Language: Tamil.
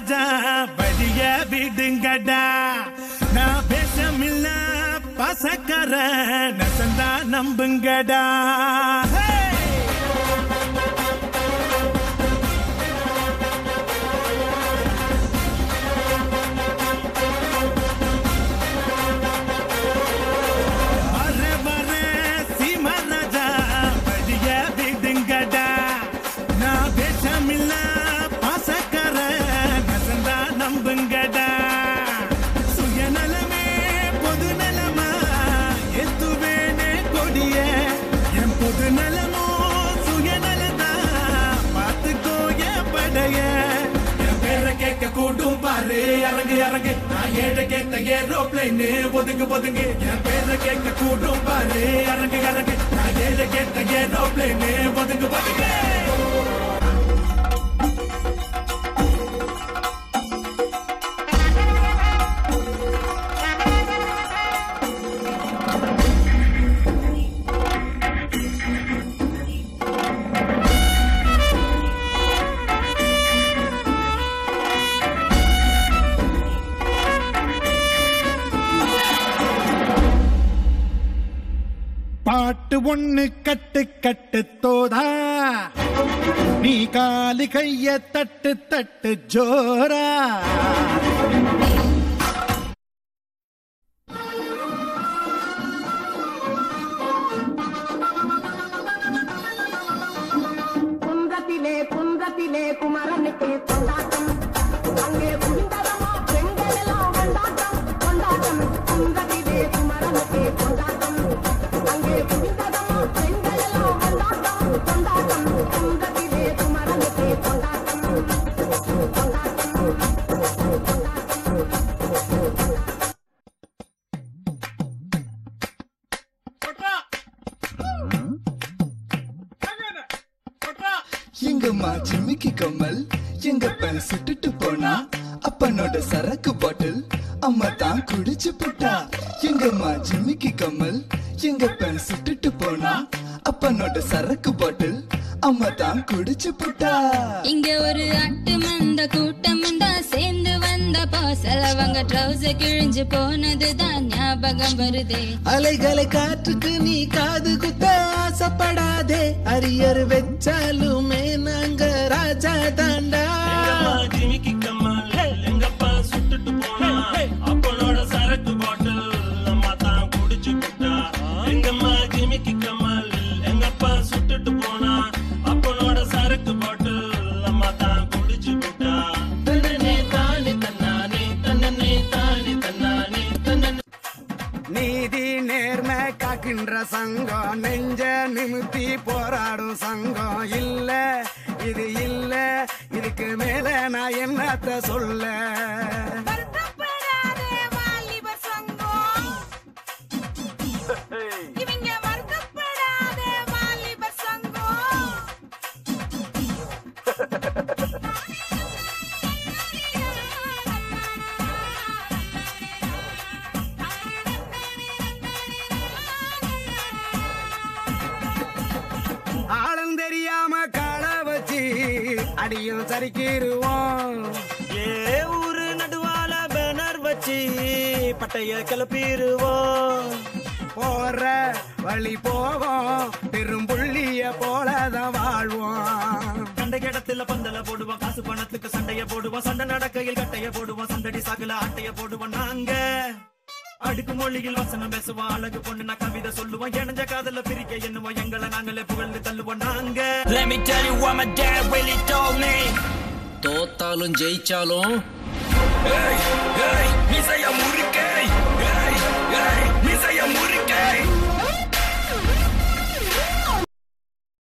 ராஜா வழிய விடுங்கடா நான் பேசமில்ல பசக்கர நசந்தா நம்புங்கடா Hey! வர வர சீமராஜா வழிய விடுங்கடா நான் பேசமில்ல பாசக்கர நசந்தா நம்புங்கடா சுயநலமே பொது நலமா எத்துவேனே கொடிய என் பொது நலமோ சுயநலதா பார்த்துக்கோ என் படைய என் பேரை கேட்க கூட்டும் பாரு இறங்கு இறங்கு நான் ஏழ கேட்ட ஏரோப்ளைன் ஒதுங்கு ஒதுங்கு என் பேரை கேட்க கூட்டும் பாரு இறங்கு இறங்கு நான் ஏழ கேட்ட ஏரோப்ளைன் ஒதுங்கு ஒதுங்கு பாட்டு ஒண்ணு கட்டு கட்டு தோதா நீ காலு கைய தட்டு தட்டு ஜோரா குன்றத்திலே குன்றத்திலே குமரனுக்கு கொண்டாட்டம் அங்கே குவிந்ததமா பெண்கள் எல்லாம் கொண்டாட்டம் கொண்டாட்டம் குன்றத்திலே குமரனுக்கு கொண்டாட்டம் அங்கே குவிந்ததமா பெண்கள் எல்லாம் கொண்டாட்டம் கொண்டாட்டம் குன்றத்திலே குமரனுக்கு கொண்டாட்டம் கொண்டாட்டம் எங்கம்மா ஜிமிக்கி கம்மல் எங்க பெண் சுட்டுட்டு போனா அப்பனோட சரக்கு பாட்டில் அம்மா தான் குடிச்சு போட்டா எங்கம்மா ஜிமிக்கி கம்மல் எங்க பெண் சுட்டுட்டு போனா அப்பனோட சரக்கு பாட்டில் அம்மா தான் குடிச்சு போட்டா இங்க ஒரு அட்டு மந்த கூட்டம் சேர்ந்து வந்த பாசலவங்க ட்ரௌசர் கிழிஞ்சு போனதுதான் ஞாபகம் வருதே அலைகளை காற்றுக்கு நீ காது குத்த ஆசைப்படாதே அரியர் வச்சாலுமே நாங்க ராஜா தாண்டா ஜிமிக்கி கம்மல் எங்கப்பா சுட்டுட்டு போனா அப்பனோட சரக்கு பாட்டில் அம்மா தான் குடிச்சு விட்டா எங்கம்மா ஜிமிக்கி கம்மல் எங்கப்பா சுட்டுட்டு போனா அப்பனோட சரக்கு பாட்டில் அம்மா தான் குடிச்சு விட்டா தன்னனே தானே தன்னானே தன்னனே தானே தன்னானே தன்னனே நீதி நேர்மை காக்கின்ற சங்கம் நெஞ்ச நிமித்தி போராடும் சங்கம் இல்ல இது இல்ல இதுக்கு மேல நான் என்னத்த சொல்ல வருத்தப்படாதே வாலிபர் சங்கம் இவங்க வருத்தப்படாதே வாலிபர் சங்கம் ஆளும் தெரியாம கால வச்சு அடியும் சரிக்கிருவோம் ஏ ஊரு நடுவால பேனர் வச்சு பட்டைய கிளப்பிடுவோம் போற வழி போவோம் பெரும்புள்ளிய போலதான் வாழ்வோம் கண்ட இடத்துல பந்தல போடுவோம் காசு பணத்துக்கு சண்டைய போடுவோம் சண்டை நடக்கையில் கட்டைய போடுவோம் சந்தடி சாக்குல ஆட்டைய போடுவோம் நாங்க அடுக்கு மொழியில் வசனம் பேசுவோம் அழகு பொண்ணு நான் கவிதை சொல்லுவோம் இணைஞ்ச காதல பிரிக்க எண்ணுவோம் எங்களை நாங்களே புகழ்ந்து தள்ளுவோம் நாங்க Let me tell you what my dad really told me. தோத்தாலும் ஜெயிச்சாலும் ஏய், ஏய், மீசைய முறு